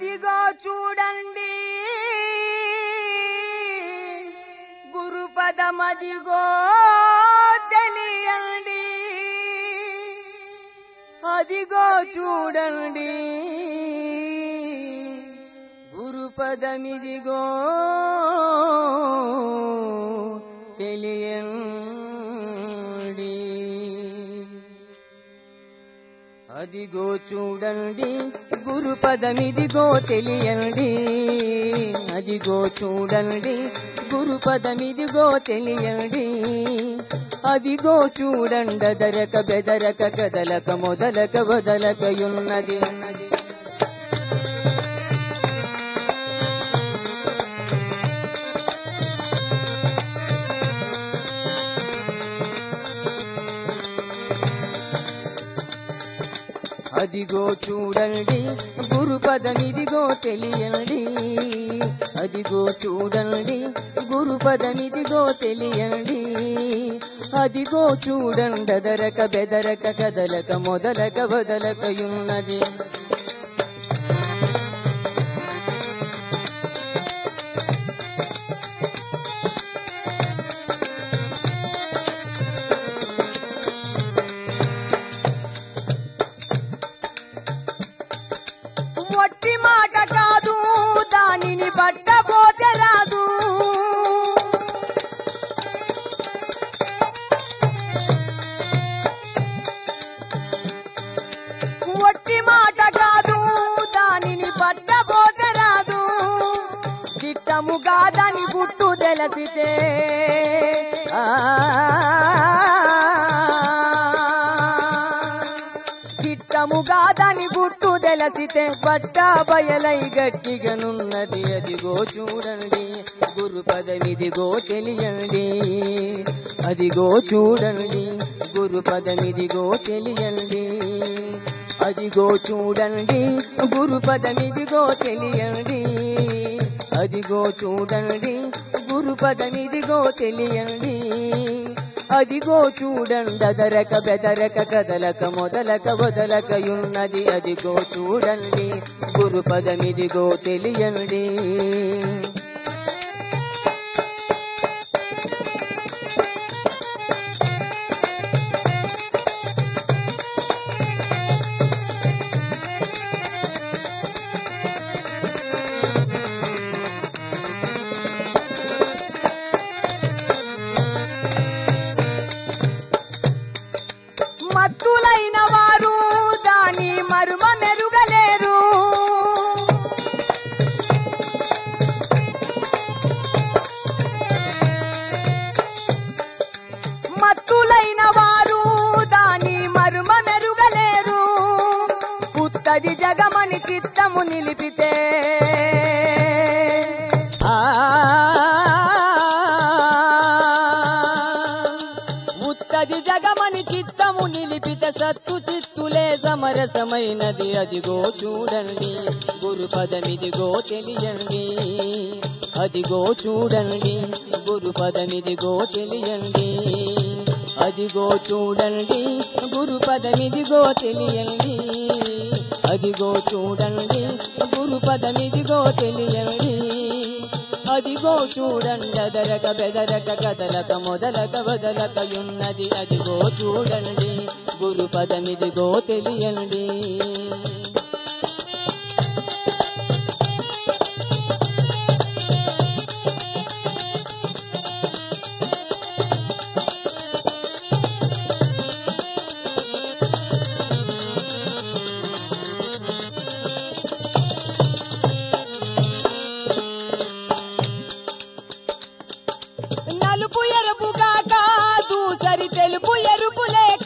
అదిగో చూడండి గురుపదమదిగో తెలియండి అదిగో చూడండి గురుపదమిదిగో తెలియండి అదిగో చూడండి గురుపదమిదిగో తెలియండి అదిగో చూడండి గురుపదమిదిగో తెలియండి అదిగో చూడండ దరక బెదరక కదలక మొదలక వదలకయున్నది ఉన్నది అదిగో చూడండి గురుపదమిదిగో తెలియండి అదిగో చూడండి గురుపదమిదిగో తెలియండి అదిగో చూడండ దరక బెదరక కదలక మొదలక వదలకయున్నది ఒట్టి మాట కాదు దానిని పట్టబోతే రాదు ఒట్టి మాట కాదు దానిని పట్టబోతే రాదు చిట్టముగా దాని గుట్టు తెలిసితే ఆ చిట్టముగా దాని గుట్టు తెలిసితే పట్ట బయలై గట్టిగనున్నది అదిగో చూడండి గురు పదమిదిగో తెలియండి అదిగో చూడండి గురు పదమిదిగో తెలియండి అదిగో చూడండి గురు పదమిదిగో తెలియండి అదిగో చూడండి గురు పదమిదిగో తెలియండి అదిగో చూడండి అదరక బెదరక కదలక మొదలక వదలకయున్నది అదిగో చూడండి గురు పదమిదిగో తెలియండి మత్తులైన వారు దాని మరుమ మెరుగలేరు మత్తులైన వారు దాని మరుమ మెరుగలేరు పుత్తది జగమని చిత్తము నిలిపితే ఆ ఉత్తది జగమని చిత్తము నిలిపిత సత్తు చిత్తులే సమరసమైనది అదిగో చూడండి గురు పదమిదిగో తెలియండి అదిగో చూడండి గురు పదమిదిగో తెలియండి అదిగో చూడండి గురు పదమిదిగో తెలియండి అదిగో చూడండి గురు పదమిదిగో తెలియండి అదిగో చూడండి అదరక బెదరక కదలక మొదలక వదలకయున్నది అదిగో చూడండి గురు పదమిదిగో తెలియండి నలుపు ఎరుపు కాక దూసరి తెలుపు ఎరుపు లేక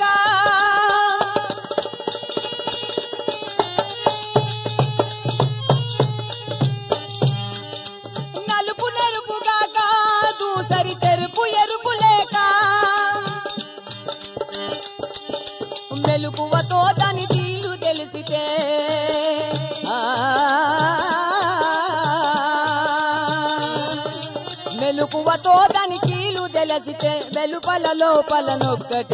నలుపు నెరుపు కాక దూసరి తెరుపు ఎరుపు లేక మెలుకువతో దాని తీరు తెలిసితే ఆ మెలుకువతో దాని కీలు తెలిసితే వెలుపల లోపల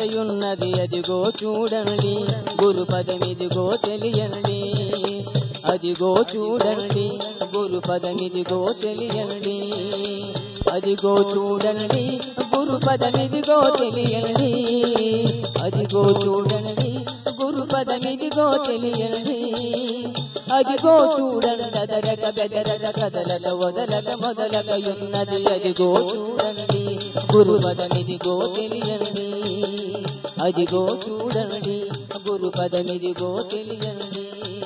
నొక్కటయున్నది అదిగో చూడండి గురు పదమిదిగో తెలియండి అదిగో చూడండి గురు పదమిదిగో తెలియండి అదిగో చూడండి గురు పదమిదిగో తెలియండి అదిగో చూడండి గురు పదమిదిగో తెలియండి అదిగో చూడండి అదరక బెదరక కదలక వదలక మొదలక ఉన్నది అదిగో చూడండి గురు పదమిదిగో తెలియండి అదిగో చూడండి గురు పదమిదిగో తెలియండి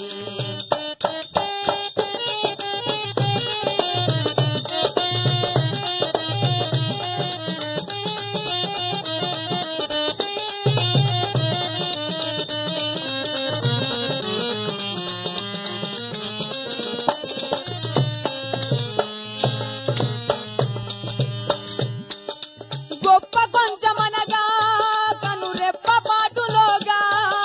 గొప్ప కొంచెమనగా కను రెప్ప పాటులోగా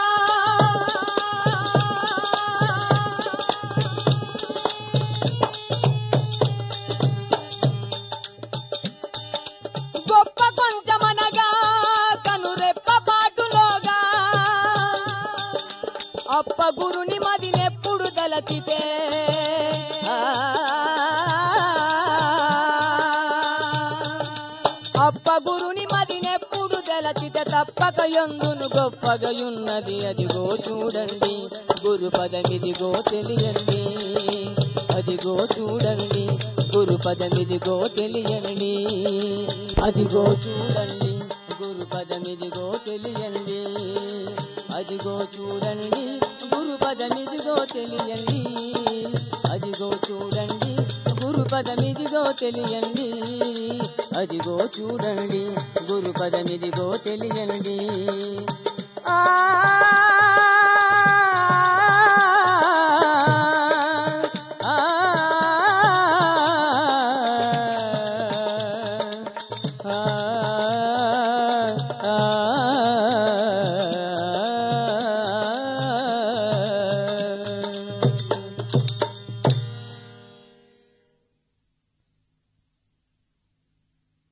గొప్ప కొంచెమనగా కను రెప్ప పాటులోగా అప్ప గురుని మదినెప్పుడు తలచితే ఆ, అప్ప గురుని మదినెప్పుడు తెలచితే తప్పక ఎందును గొప్పగయున్నది అదిగో చూడండి గురు పదమిదిగో తెలియండి అదిగో చూడండి గురు పదమిదిగో తెలియండి అదిగో చూడండి గురు పదమిదిగో తెలియండి అదిగో చూడండి గురు పదమిదిగో తెలియండి అదిగో చూడండి గురు పదమిదిగో తెలియండి అదిగో చూడండి గురు పదమిదిగో తెలియండి ఆ